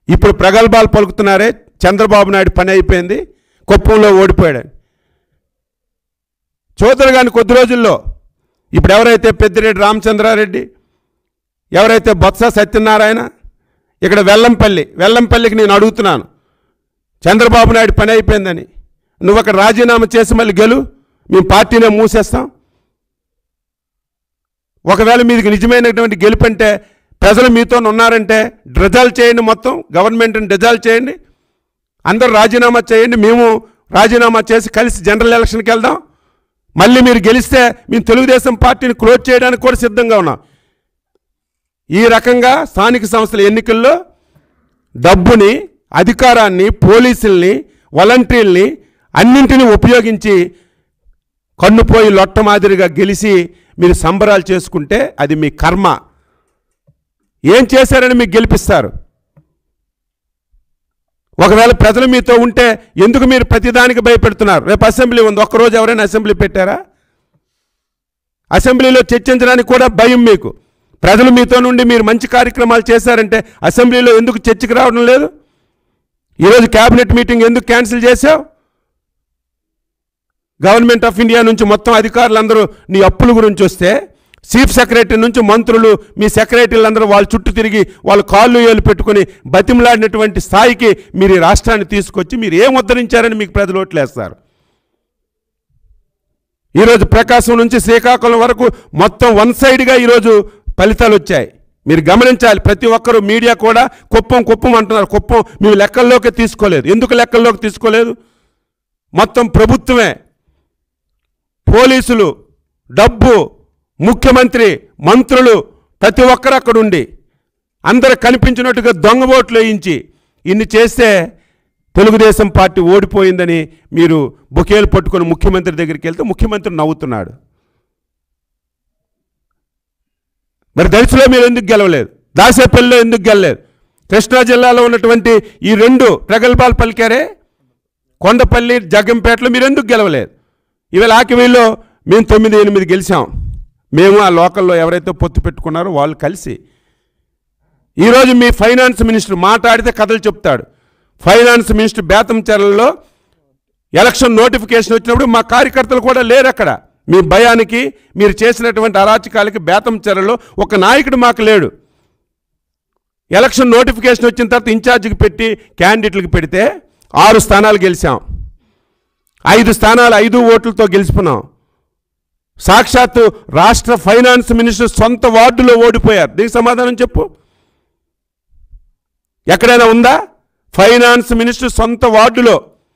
ఇప్పుడు ప్రగల్భాలు పలుకుతున్నారే చంద్రబాబు నాయుడు పని అయిపోయింది కుప్పంలో ఓడిపోయాడు చూద్దరు కానీ కొద్ది రోజుల్లో ఇప్పుడు ఎవరైతే పెద్దిరెడ్డి రామచంద్రారెడ్డి ఎవరైతే బొత్స సత్యనారాయణ ఇక్కడ వెల్లంపల్లి వెల్లంపల్లికి నేను అడుగుతున్నాను చంద్రబాబు నాయుడు పని అయిపోయిందని నువ్వు అక్కడ రాజీనామా చేసి మళ్ళీ గెలు మేము పార్టీనే మూసేస్తాం ఒకవేళ మీది నిజమైనటువంటి గెలుపంటే ప్రజలు మీతో ఉన్నారంటే రిజాల్వ్ చేయండి మొత్తం గవర్నమెంట్ని రిజాల్వ్ చేయండి అందరూ రాజీనామా చేయండి మేము రాజీనామా చేసి కలిసి జనరల్ ఎలక్షన్కి వెళ్దాం మళ్ళీ మీరు గెలిస్తే మేము తెలుగుదేశం పార్టీని క్లోజ్ చేయడానికి కూడా సిద్ధంగా ఉన్నాం ఈ రకంగా స్థానిక సంస్థల ఎన్నికల్లో డబ్బుని అధికారాన్ని పోలీసుల్ని వాలంటీర్ని అన్నింటినీ ఉపయోగించి కన్నుపోయి లొట్ట మాదిరిగా గెలిచి మీరు సంబరాలు చేసుకుంటే అది మీ కర్మ ఏం చేశారని మీకు గెలిపిస్తారు ఒకవేళ ప్రజలు మీతో ఉంటే ఎందుకు మీరు ప్రతిదానికి భయపెడుతున్నారు రేపు అసెంబ్లీ ఉంది ఒక్కరోజు ఎవరైనా అసెంబ్లీ పెట్టారా అసెంబ్లీలో చర్చించడానికి కూడా భయం మీకు ప్రజలు మీతో నుండి మీరు మంచి కార్యక్రమాలు చేశారంటే అసెంబ్లీలో ఎందుకు చర్చకు రావడం లేదు ఈరోజు క్యాబినెట్ మీటింగ్ ఎందుకు క్యాన్సిల్ చేశావు గవర్నమెంట్ ఆఫ్ ఇండియా నుంచి మొత్తం అధికారులందరూ నీ అప్పుల గురించి వస్తే చీఫ్ సెక్రటరీ నుంచి మంత్రులు మీ సెక్రటరీలందరూ వాళ్ళ చుట్టూ తిరిగి వాళ్ళ కాళ్ళు ఏలు పెట్టుకుని బతిమలాడినటువంటి స్థాయికి మీరు ఈ రాష్ట్రాన్ని తీసుకొచ్చి మీరు ఏం ఉద్ధరించారని మీకు ప్రజలు ఓట్లేస్తారు ఈరోజు ప్రకాశం నుంచి శ్రీకాకుళం వరకు మొత్తం వన్ సైడ్గా ఈరోజు ఫలితాలు వచ్చాయి మీరు గమనించాలి ప్రతి ఒక్కరూ మీడియా కూడా కుప్పం కుప్పం అంటున్నారు కుప్పం మేము లెక్కల్లోకి తీసుకోలేదు ఎందుకు లెక్కల్లోకి తీసుకోలేదు మొత్తం ప్రభుత్వమే పోలీసులు డబ్బు ముఖ్యమంత్రి మంత్రులు ప్రతి ఒక్కరు అక్కడ ఉండి అందరు కనిపించినట్టుగా దొంగ ఓట్లు వేయించి ఇన్ని చేస్తే తెలుగుదేశం పార్టీ ఓడిపోయిందని మీరు బుకేలు పట్టుకొని ముఖ్యమంత్రి దగ్గరికి వెళ్తే ముఖ్యమంత్రి నవ్వుతున్నాడు మరి దళితులో మీరు ఎందుకు గెలవలేదు దాసేపల్లిలో ఎందుకు గెలలేదు కృష్ణా జిల్లాలో ఉన్నటువంటి ఈ రెండు ప్రగల్భాలు పలికారే కొండపల్లి జగ్గంపేటలో మీరు ఎందుకు గెలవలేదు ఇవాళ ఆకివీల్లో మేము తొమ్మిది ఎనిమిది గెలిచాం మేము ఆ లోకల్లో ఎవరైతే పొత్తు పెట్టుకున్నారో వాళ్ళు కలిసి ఈరోజు మీ ఫైనాన్స్ మినిస్టర్ మాట్లాడితే కథలు చెప్తాడు ఫైనాన్స్ మినిస్టర్ బేతంచెరలో ఎలక్షన్ నోటిఫికేషన్ వచ్చినప్పుడు మా కార్యకర్తలు కూడా లేరు అక్కడ మీ భయానికి మీరు చేసినటువంటి అరాచకాలకి బేతంచెరలో ఒక నాయకుడు మాకు లేడు ఎలక్షన్ నోటిఫికేషన్ వచ్చిన తర్వాత ఇన్ఛార్జికి పెట్టి క్యాండిడేట్లకు పెడితే ఆరు స్థానాలు గెలిచాం ఐదు స్థానాలు ఐదు ఓట్లతో గెలుచుకున్నాం సాక్షాత్తు రాష్ట్ర ఫైనాన్స్ మినిస్టర్ సొంత వార్డులో ఓడిపోయారు దీనికి సమాధానం చెప్పు ఎక్కడైనా ఉందా ఫైనాన్స్ మినిస్టర్ సొంత వార్డులో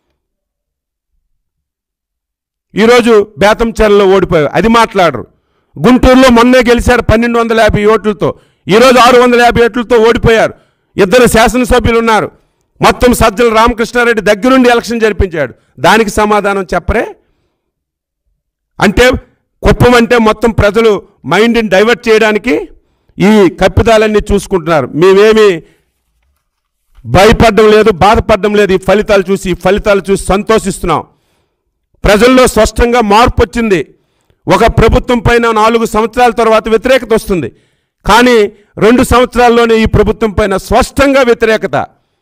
ఈరోజు బేతంచెరలో ఓడిపోయారు అది మాట్లాడరు గుంటూరులో మొన్నే గెలిచారు పన్నెండు వందల యాభై ఓట్లతో ఈరోజు ఆరు వందల యాభై ఓట్లతో ఓడిపోయారు ఇద్దరు శాసనసభ్యులు ఉన్నారు మొత్తం సజ్జల రామకృష్ణారెడ్డి దగ్గరుండి ఎలక్షన్ జరిపించాడు దానికి సమాధానం చెప్పరే అంటే కుప్పం అంటే మొత్తం ప్రజలు మైండ్ని డైవర్ట్ చేయడానికి ఈ కప్పిదాలన్నీ చూసుకుంటున్నారు మేమేమి భయపడడం లేదు బాధపడడం లేదు ఈ ఫలితాలు చూసి ఈ ఫలితాలు చూసి సంతోషిస్తున్నాం ప్రజల్లో స్పష్టంగా మార్పు వచ్చింది ఒక ప్రభుత్వం పైన నాలుగు సంవత్సరాల తర్వాత వ్యతిరేకత వస్తుంది కానీ రెండు సంవత్సరాల్లోనే ఈ ప్రభుత్వం పైన స్పష్టంగా వ్యతిరేకత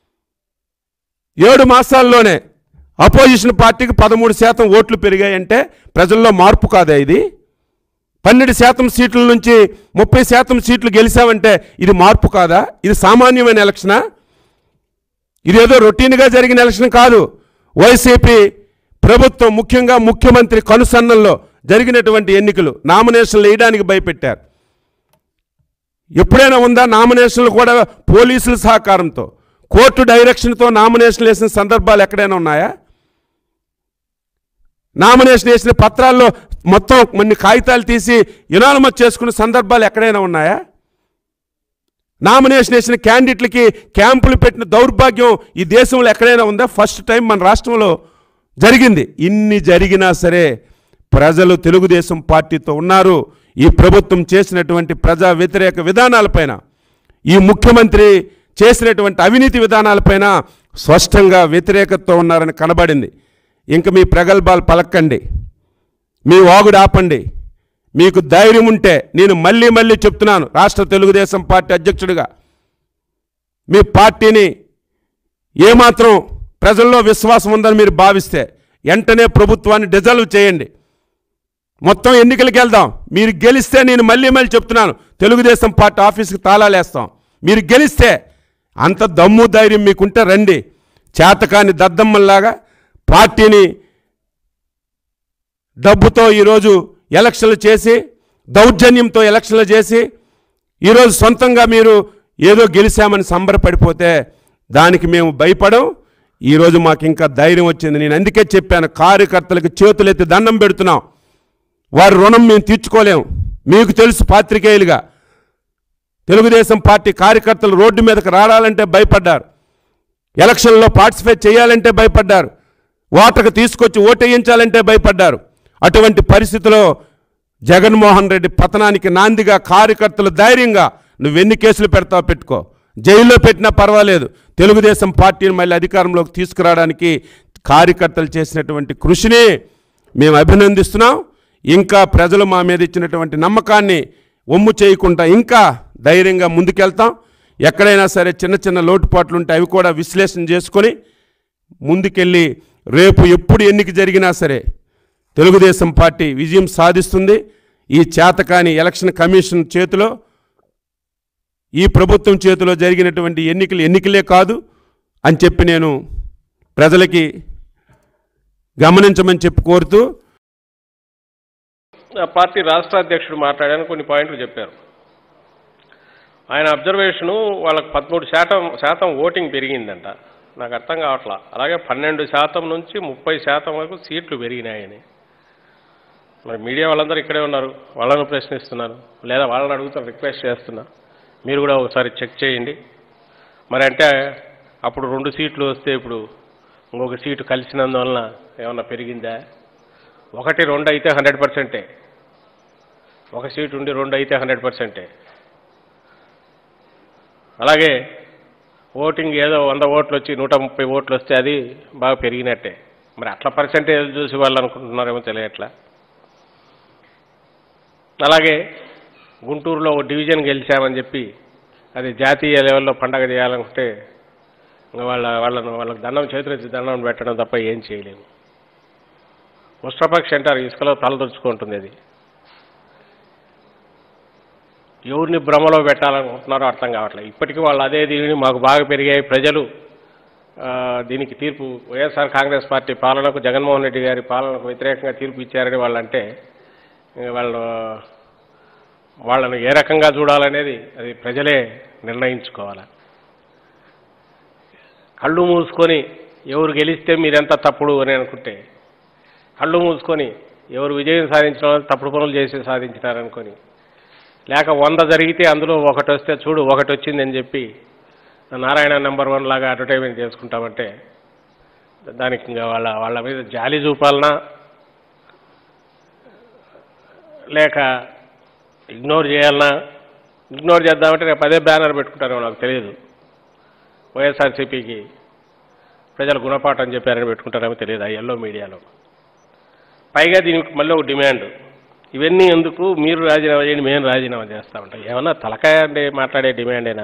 ఏడు మాసాల్లోనే అపోజిషన్ పార్టీకి పదమూడు శాతం ఓట్లు పెరిగాయంటే ప్రజల్లో మార్పు కాదా ఇది పన్నెండు శాతం సీట్ల నుంచి ముప్పై శాతం సీట్లు గెలిచామంటే ఇది మార్పు కాదా ఇది సామాన్యమైన ఎలక్షనా ఇదేదో రొటీన్గా జరిగిన ఎలక్షన్ కాదు వైసీపీ ప్రభుత్వం ముఖ్యంగా ముఖ్యమంత్రి కనుసన్నల్లో జరిగినటువంటి ఎన్నికలు నామినేషన్లు వేయడానికి భయపెట్టారు ఎప్పుడైనా ఉందా నామినేషన్లు కూడా పోలీసుల సహకారంతో కోర్టు డైరెక్షన్తో నామినేషన్లు వేసిన సందర్భాలు ఎక్కడైనా ఉన్నాయా నామినేషన్ వేసిన పత్రాల్లో మొత్తం కొన్ని కాగితాలు తీసి యునానమస్ చేసుకున్న సందర్భాలు ఎక్కడైనా ఉన్నాయా నామినేషన్ వేసిన క్యాండిడేట్లకి క్యాంపులు పెట్టిన దౌర్భాగ్యం ఈ దేశంలో ఎక్కడైనా ఉందా ఫస్ట్ టైం మన రాష్ట్రంలో జరిగింది ఇన్ని జరిగినా సరే ప్రజలు తెలుగుదేశం పార్టీతో ఉన్నారు ఈ ప్రభుత్వం చేసినటువంటి ప్రజా వ్యతిరేక విధానాలపైన ఈ ముఖ్యమంత్రి చేసినటువంటి అవినీతి విధానాలపైన స్పష్టంగా వ్యతిరేకతతో ఉన్నారని కనబడింది ఇంక మీ ప్రగల్భాలు పలకండి మీ వాగుడు ఆపండి మీకు ధైర్యం ఉంటే నేను మళ్ళీ మళ్ళీ చెప్తున్నాను రాష్ట్ర తెలుగుదేశం పార్టీ అధ్యక్షుడిగా మీ పార్టీని ఏమాత్రం ప్రజల్లో విశ్వాసం ఉందని మీరు భావిస్తే వెంటనే ప్రభుత్వాన్ని డిజాల్వ్ చేయండి మొత్తం ఎన్నికలకు వెళ్దాం మీరు గెలిస్తే నేను మళ్ళీ మళ్ళీ చెప్తున్నాను తెలుగుదేశం పార్టీ ఆఫీస్కి తాళాలేస్తాం మీరు గెలిస్తే అంత దమ్ము ధైర్యం మీకుంటే రండి చేతకాని దద్దమ్మల్లాగా పార్టీని డబ్బుతో ఈరోజు ఎలక్షన్లు చేసి దౌర్జన్యంతో ఎలక్షన్లు చేసి ఈరోజు సొంతంగా మీరు ఏదో గెలిచామని సంబరపడిపోతే దానికి మేము భయపడం ఈరోజు మాకు ఇంకా ధైర్యం వచ్చింది నేను అందుకే చెప్పాను కార్యకర్తలకు చేతులెత్తి దండం పెడుతున్నాం వారి రుణం మేము తీర్చుకోలేం మీకు తెలుసు పాత్రికేయులుగా తెలుగుదేశం పార్టీ కార్యకర్తలు రోడ్డు మీదకి రావాలంటే భయపడ్డారు ఎలక్షన్లో పార్టిసిపేట్ చేయాలంటే భయపడ్డారు ఓటకు తీసుకొచ్చి ఓటేయించాలంటే భయపడ్డారు అటువంటి పరిస్థితిలో జగన్మోహన్ రెడ్డి పతనానికి నాందిగా కార్యకర్తలు ధైర్యంగా నువ్వెన్ని కేసులు పెడతావు పెట్టుకో జైల్లో పెట్టినా పర్వాలేదు తెలుగుదేశం పార్టీని మళ్ళీ అధికారంలోకి తీసుకురావడానికి కార్యకర్తలు చేసినటువంటి కృషిని మేము అభినందిస్తున్నాం ఇంకా ప్రజలు మా మీద ఇచ్చినటువంటి నమ్మకాన్ని ఒమ్ము చేయకుండా ఇంకా ధైర్యంగా ముందుకెళ్తాం ఎక్కడైనా సరే చిన్న చిన్న లోటుపాట్లు ఉంటే అవి కూడా విశ్లేషణ చేసుకొని ముందుకెళ్ళి రేపు ఎప్పుడు ఎన్నిక జరిగినా సరే తెలుగుదేశం పార్టీ విజయం సాధిస్తుంది ఈ చేతకాని ఎలక్షన్ కమిషన్ చేతిలో ఈ ప్రభుత్వం చేతిలో జరిగినటువంటి ఎన్నికలు ఎన్నికలే కాదు అని చెప్పి నేను ప్రజలకి గమనించమని చెప్పి కోరుతూ ఆ పార్టీ రాష్ట్ర అధ్యక్షుడు మాట్లాడాను కొన్ని పాయింట్లు చెప్పారు ఆయన అబ్జర్వేషను వాళ్ళకి పదమూడు శాతం శాతం ఓటింగ్ పెరిగిందంట నాకు అర్థం కావట్లా అలాగే పన్నెండు శాతం నుంచి ముప్పై శాతం వరకు సీట్లు పెరిగినాయని మరి మీడియా వాళ్ళందరూ ఇక్కడే ఉన్నారు వాళ్ళను ప్రశ్నిస్తున్నారు లేదా వాళ్ళని అడుగుతాను రిక్వెస్ట్ చేస్తున్నా మీరు కూడా ఒకసారి చెక్ చేయండి మరి అంటే అప్పుడు రెండు సీట్లు వస్తే ఇప్పుడు ఇంకొక సీటు కలిసినందువలన ఏమన్నా పెరిగిందా ఒకటి రెండు అయితే హండ్రెడ్ పర్సెంటే ఒక సీట్ ఉండి రెండు అయితే హండ్రెడ్ పర్సెంటే అలాగే ఓటింగ్ ఏదో వంద ఓట్లు వచ్చి నూట ముప్పై ఓట్లు వస్తే అది బాగా పెరిగినట్టే మరి అట్లా పర్సెంటేజ్ చూసి వాళ్ళు అనుకుంటున్నారేమో తెలియట్లా అలాగే గుంటూరులో ఒక డివిజన్ గెలిచామని చెప్పి అది జాతీయ లెవెల్లో పండగ చేయాలనుకుంటే ఇంకా వాళ్ళ వాళ్ళను వాళ్ళకి దండం చేతులెత్తి దండం పెట్టడం తప్ప ఏం చేయలేము ఉష్ట్రపక్షి అంటారు ఇసుకలో తలదొచ్చుకుంటుంది అది ఎవరిని భ్రమలో పెట్టాలనుకుంటున్నారో అర్థం కావట్లేదు ఇప్పటికీ వాళ్ళు అదే దీనిని మాకు బాగా పెరిగాయి ప్రజలు ఆ, దీనికి తీర్పు వైఎస్ఆర్ కాంగ్రెస్ పార్టీ పాలనకు జగన్మోహన్ రెడ్డి గారి పాలనకు వ్యతిరేకంగా తీర్పు ఇచ్చారని వాళ్ళంటే ఇంక వాళ్ళు వాళ్ళను ఏ రకంగా చూడాలనేది అది ప్రజలే నిర్ణయించుకోవాలి కళ్ళు మూసుకొని ఎవరు గెలిస్తే మీరెంత తప్పుడు అని అనుకుంటే కళ్ళు మూసుకొని ఎవరు విజయం సాధించిన వాళ్ళు తప్పుడు పనులు చేసి సాధించినారనుకొని లేక వంద జరిగితే అందులో ఒకటి వస్తే చూడు ఒకటి వచ్చిందని చెప్పి నారాయణ నెంబర్ వన్ లాగా అడ్వర్టైజ్మెంట్ చేసుకుంటామంటే దానికి ఇంకా వాళ్ళ వాళ్ళ మీద జాలి చూపాలనా లేక ఇగ్నోర్ చేయాలనా ఇగ్నోర్ చేద్దామంటే రేపు అదే బ్యానర్ పెట్టుకుంటారో నాకు తెలియదు వైఎస్ఆర్సీపీకి ప్రజలు గుణపాఠం చెప్పారని పెట్టుకుంటారేమో తెలియదు ఆ ఎల్లో మీడియాలో పైగా దీనికి మళ్ళీ ఒక డిమాండ్ ఇవన్నీ ఎందుకు మీరు రాజీనామా చేయండి మేము రాజీనామా చేస్తా ఉంటాం ఏమన్నా తలకాయ అంటే మాట్లాడే డిమాండేనా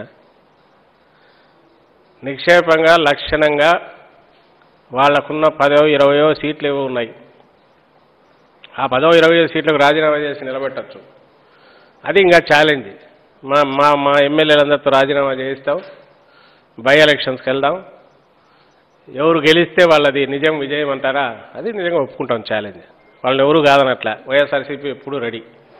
నిక్షేపంగా లక్షణంగా వాళ్ళకున్న పదో ఇరవయో సీట్లు ఏవో ఉన్నాయి ఆ పదో ఇరవయో సీట్లకు రాజీనామా చేసి నిలబెట్టచ్చు అది ఇంకా ఛాలెంజ్ మా మా మా ఎమ్మెల్యేలందరితో రాజీనామా చేయిస్తాం బై ఎలక్షన్స్కి వెళ్దాం ఎవరు గెలిస్తే వాళ్ళది నిజం విజయం అంటారా అది నిజంగా ఒప్పుకుంటాం ఛాలెంజ్ వాళ్ళని ఎవరు కాదనట్లా వైఎస్ఆర్సీపీ ఎప్పుడూ ready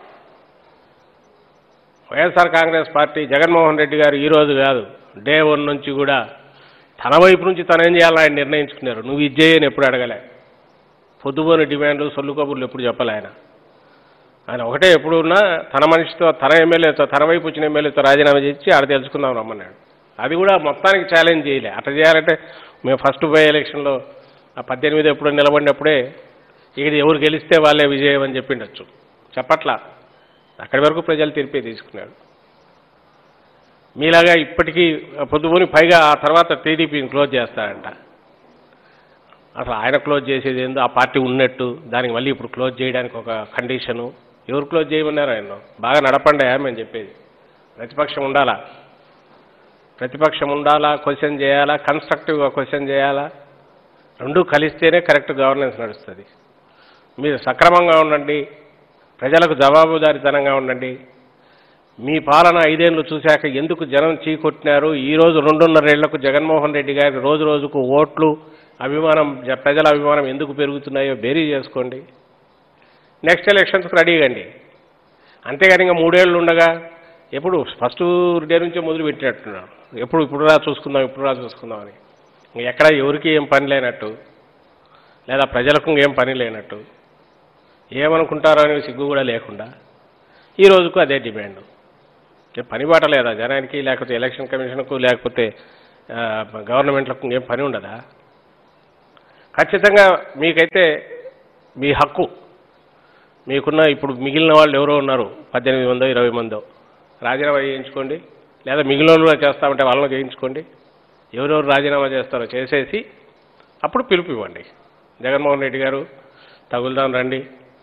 YSR Congress party Jaganmohan Reddy garu ఈ రోజు కాదు డే వన్ నుంచి కూడా తన వైపు నుంచి తను ఏం చేయాలని ఆయన నిర్ణయించుకున్నారు నువ్వు ఇది చేయని ఎప్పుడు అడగలే పొద్దుపోని డిమాండ్లు సొల్లు కబుర్లు ఎప్పుడు చెప్పలే ఆయన ఆయన ఒకటే ఎప్పుడు ఉన్నా తన మనిషితో తన ఎమ్మెల్యేతో తన వైపు వచ్చిన ఎమ్మెల్యేతో రాజీనామా చేసి ఆడ తెలుసుకుందాం రమ్మన్నాడు అది కూడా మొత్తానికి ఛాలెంజ్ చేయలే అట్లా చేయాలంటే మేము ఫస్ట్ బై ఎలక్షన్లో ఆ పద్దెనిమిది ఎప్పుడు నిలబడినప్పుడే ఇక్కడ ఎవరు గెలిస్తే వాళ్ళే విజయం అని చెప్పిండొచ్చు చెప్పట్లా అక్కడి వరకు ప్రజలు తీర్పే తీసుకున్నాడు మీలాగా ఇప్పటికీ పొద్దుపోని పైగా ఆ తర్వాత టీడీపీని క్లోజ్ చేస్తాడంట అసలు ఆయన క్లోజ్ చేసేది ఏందో ఆ పార్టీ ఉన్నట్టు దానికి మళ్ళీ ఇప్పుడు క్లోజ్ చేయడానికి ఒక కండిషను ఎవరు క్లోజ్ చేయమన్నారు ఆయన బాగా నడపండి మేము చెప్పేది ప్రతిపక్షం ఉండాలా ప్రతిపక్షం ఉండాలా క్వశ్చన్ చేయాలా కన్స్ట్రక్టివ్గా క్వశ్చన్ చేయాలా రెండు కలిస్తేనే కరెక్ట్ గవర్నెన్స్ నడుస్తుంది మీరు సక్రమంగా ఉండండి ప్రజలకు జవాబుదారీతనంగా ఉండండి మీ పాలన ఐదేళ్లు చూశాక ఎందుకు జనం చీకొట్టినారు ఈ రోజు రెండున్నరేళ్లకు జగన్మోహన్ రెడ్డి గారికి రోజు రోజుకు ఓట్లు అభిమానం జ- ప్రజల అభిమానం ఎందుకు పెరుగుతున్నాయో బేరీ చేసుకోండి నెక్స్ట్ ఎలక్షన్స్కి రెడీ కండి అంతేగాని ఇంకా మూడేళ్ళు ఉండగా ఎప్పుడు ఫస్ట్ డే నుంచే మొదలు పెట్టినట్టున్నారు ఎప్పుడు ఇప్పుడు రా చూసుకుందాం ఇప్పుడు రా చూసుకుందాం అని ఇంక ఎక్కడ ఎవరికి ఏం పని లేనట్టు లేదా ప్రజలకు ఏం పని లేనట్టు ఏమనుకుంటారో అనే సిగ్గు కూడా లేకుండా ఈ రోజుకు అదే డిమాండ్ ఏ పని బాట లేదా జనానికి లేకపోతే ఎలక్షన్ కమిషన్కు లేకపోతే ఆ, గవర్నమెంట్లకు ఏం పని ఉండదా ఖచ్చితంగా మీకైతే మీ హక్కు మీకున్న ఇప్పుడు మిగిలిన వాళ్ళు ఎవరో ఉన్నారు పద్దెనిమిది మందో ఇరవై మందో రాజీనామా చేయించుకోండి లేదా మిగిలిన వాళ్ళు కూడా చేస్తామంటే వాళ్ళని చేయించుకోండి ఎవరెవరు రాజీనామా చేస్తారో చేసేసి అప్పుడు పిలుపు ఇవ్వండి జగన్మోహన్ రెడ్డి గారు తగులుదాం రండి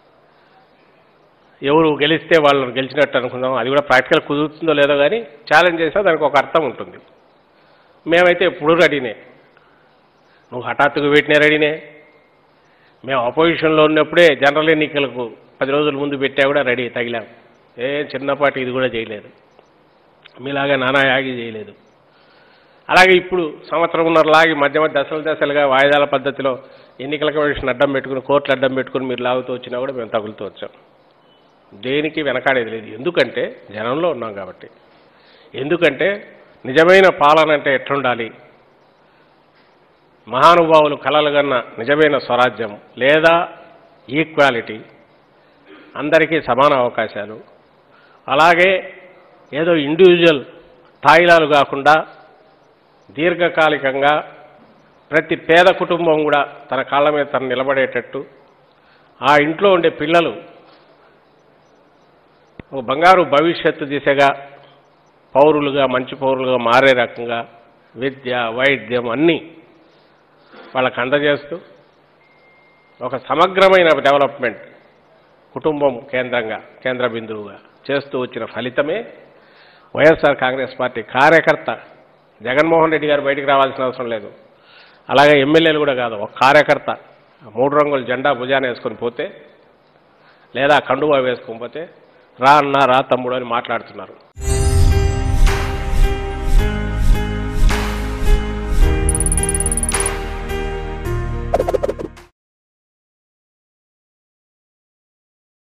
ఎవరు గెలిస్తే వాళ్ళని గెలిచినట్టు అనుకుందాం అది కూడా ప్రాక్టికల్ కుదురుతుందో లేదో కానీ ఛాలెంజ్ చేస్తే దానికి ఒక అర్థం ఉంటుంది మేమైతే ఎప్పుడూ రెడీనే నువ్వు హఠాత్తుగా పెట్టిన రెడీనే మేము అపోజిషన్లో ఉన్నప్పుడే జనరల్ ఎన్నికలకు పది రోజుల ముందు పెట్టా కూడా రెడీ తగిలాం ఏ చిన్నపాటి ఇది కూడా చేయలేదు మీలాగా నానా యాగి చేయలేదు అలాగే ఇప్పుడు సంవత్సరంన్నర లాగి మధ్య మధ్య దశలు దశలుగా వాయిదాల పద్ధతిలో ఎన్నికల కమిషన్ అడ్డం పెట్టుకుని కోర్టులు అడ్డం పెట్టుకుని మీరు లాగుతూ వచ్చినా కూడా మేము తగులుతూ వచ్చాం దేనికి వెనకాడేది లేదు ఎందుకంటే జనంలో ఉన్నాం కాబట్టి ఎందుకంటే నిజమైన పాలన అంటే ఎట్లుండాలి మహానుభావులు కలలుగన్న నిజమైన స్వరాజ్యం లేదా ఈక్వాలిటీ అందరికీ సమాన అవకాశాలు అలాగే ఏదో ఇండివిజువల్ స్థాయిలాలు కాకుండా దీర్ఘకాలికంగా ప్రతి పేద కుటుంబం కూడా తన కాళ్ళ మీద తను నిలబడేటట్టు ఆ ఇంట్లో ఉండే పిల్లలు ఒక బంగారు భవిష్యత్తు దిశగా పౌరులుగా మంచి పౌరులుగా మారే రకంగా విద్య వైద్యం అన్నీ వాళ్ళకు అందజేస్తూ ఒక సమగ్రమైన డెవలప్మెంట్ కుటుంబం కేంద్రంగా కేంద్ర బిందువుగా చేస్తూ వచ్చిన ఫలితమే వైఎస్ఆర్ కాంగ్రెస్ పార్టీ కార్యకర్త జగన్మోహన్ రెడ్డి గారు బయటికి రావాల్సిన అవసరం లేదు అలాగే ఎమ్మెల్యేలు కూడా కాదు ఒక కార్యకర్త మూడు రంగుల జెండా భుజాన వేసుకొని పోతే లేదా కండువా వేసుకొని పోతే రా అన్న రా తమ్ముడు అని మాట్లాడుతున్నారు